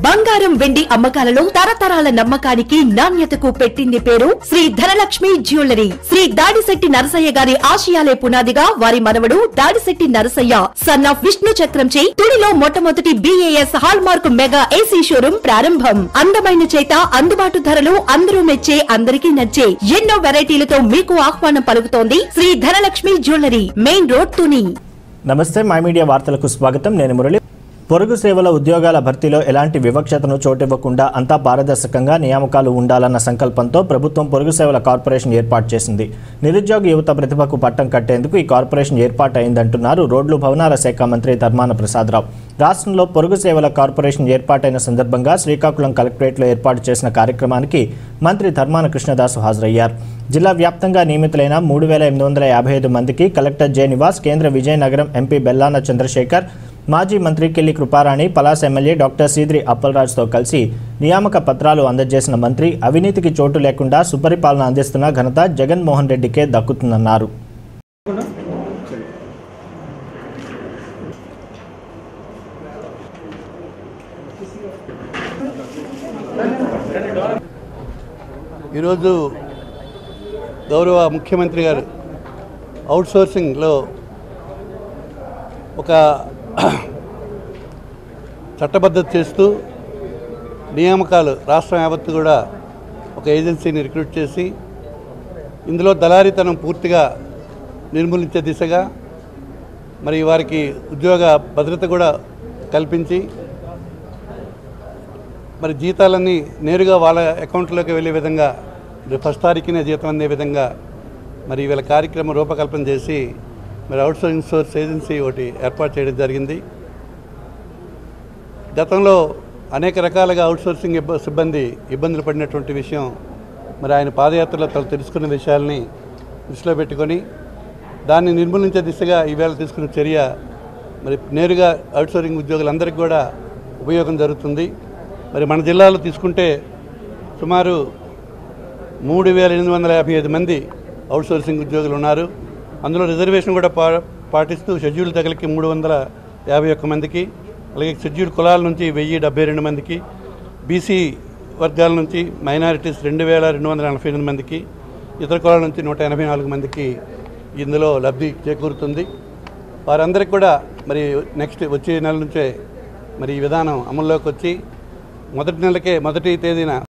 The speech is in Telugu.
బంగారం వెండి అమ్మకాలలో తరతరాల నమ్మకానికి నాణ్యతకు పెట్టింది పేరు శ్రీ ధనలక్ష్మి జ్యువెలరీ శ్రీ దాడిశెట్టి నరసయ్య గారి ఆశయాలే పునాదిగా వారి మనవడు దాడిశెట్టి నరసయ్య సన్ ఆఫ్ విష్ణు చక్రంచే తుడిలో మొట్టమొదటి BAS hallmark mega AC showroom ప్రారంభం అందమైన చేత అందుబాటు ధరలు అందరూ మెచ్చే అందరికీ నచ్చే ఎన్నో వెరైటీలతో మీకు ఆహ్వానం పలుకుతోంది Shri Dhanalakshmi jewellery main road Tuni నమస్తే మై మీడియా వార్తలకు స్వాగతం నేను మురళి పొరుగు సేవల ఉద్యోగాల భర్తీలో ఎలాంటి వివక్షతను చోటివ్వకుండా అంతా పారదర్శకంగా నియామకాలు ఉండాలన్న సంకల్పంతో ప్రభుత్వం పొరుగు సేవల కార్పొరేషన్ ఏర్పాటు చేసింది నిరుద్యోగ యువత ప్రతిభకు పట్టం కట్టేందుకు ఈ కార్పొరేషన్ ఏర్పాటు అయిందంటున్నారు రోడ్లు భవనాల శాఖ మంత్రి ధర్మాన ప్రసాదరావు రాష్ట్రంలో పొరుగు సేవల కార్పొరేషన్ ఏర్పాటైన సందర్భంగా శ్రీకాకుళం కలెక్టరేట్లో ఏర్పాటు చేసిన కార్యక్రమానికి మంత్రి ధర్మాన కృష్ణదాసు హాజరయ్యారు జిల్లా వ్యాప్తంగా నియమితులైన మూడు వేల ఎనిమిది వందల యాభై ఐదు మందికి కలెక్టర్ జె నివాస్ కేంద్ర విజయనగరం ఎంపీ బెల్లాన చంద్రశేఖర్ మాజీ మంత్రి కెల్లి కృపారాణి పలాస్ ఎమ్మెల్యే డాక్టర్ సీద్రి అప్పలరాజుతో కలిసి నియామక పత్రాలు అందజేసిన మంత్రి అవినీతికి చోటు లేకుండా సుపరిపాలన అందిస్తున్న ఘనత జగన్మోహన్ రెడ్డికే దక్కుతుందన్నారు ఈరోజు గౌరవ ముఖ్యమంత్రి గారు అవుట్సోర్సింగ్లో ఒక చట్టబద్ధత చేస్తూ నియామకాలు రాష్ట్రం యావత్తు కూడా ఒక ఏజెన్సీని రిక్రూట్ చేసి ఇందులో దళారీతనం పూర్తిగా నిర్మూలించే దిశగా మరి వారికి ఉద్యోగ భద్రత కూడా కల్పించి మరి జీతాలన్నీ నేరుగా వాళ్ళ అకౌంట్లోకి వెళ్ళే విధంగా రేపు ఫస్ట్ తారీఖునే జీతం అందే విధంగా మరి వీళ్ళ కార్యక్రమం రూపకల్పన చేసి మరి అవుట్సోర్సింగ్ సోర్స్ ఏజెన్సీ ఒకటి ఏర్పాటు చేయడం జరిగింది గతంలో అనేక రకాలుగా అవుట్సోర్సింగ్ ఇబ్బ సిబ్బంది ఇబ్బందులు పడినటువంటి విషయం మరి ఆయన పాదయాత్రలో తను తెలుసుకున్న విషయాల్ని దృష్టిలో పెట్టుకొని దాన్ని నిర్మూలించే దిశగా ఈవేళ తీసుకున్న చర్య మరి నేరుగా అవుట్సోర్సింగ్ ఉద్యోగులందరికీ కూడా ఉపయోగం జరుగుతుంది మరి మన జిల్లాలో తీసుకుంటే సుమారు మూడు వేల ఎనిమిది వందల యాభై ఐదు మంది అవుట్సోర్సింగ్ ఉద్యోగులు ఉన్నారు అందులో రిజర్వేషన్ కూడా పా పాటిస్తూ షెడ్యూల్ తెగలకి మూడు వందల యాభై ఒక్క మందికి అలాగే షెడ్యూల్ కులాల నుంచి వెయ్యి డెబ్బై రెండు మందికి బీసీ వర్గాల నుంచి మైనారిటీస్ రెండు వేల రెండు వందల నలభై ఎనిమిది మందికి ఇతర కులాల నుంచి నూట ఎనభై నాలుగు మందికి ఇందులో లబ్ధి చేకూరుతుంది వారందరికీ కూడా మరి నెక్స్ట్ వచ్చే నెల నుంచే మరి ఈ విధానం అమల్లోకి వచ్చి మొదటి నెలకే మొదటి తేదీన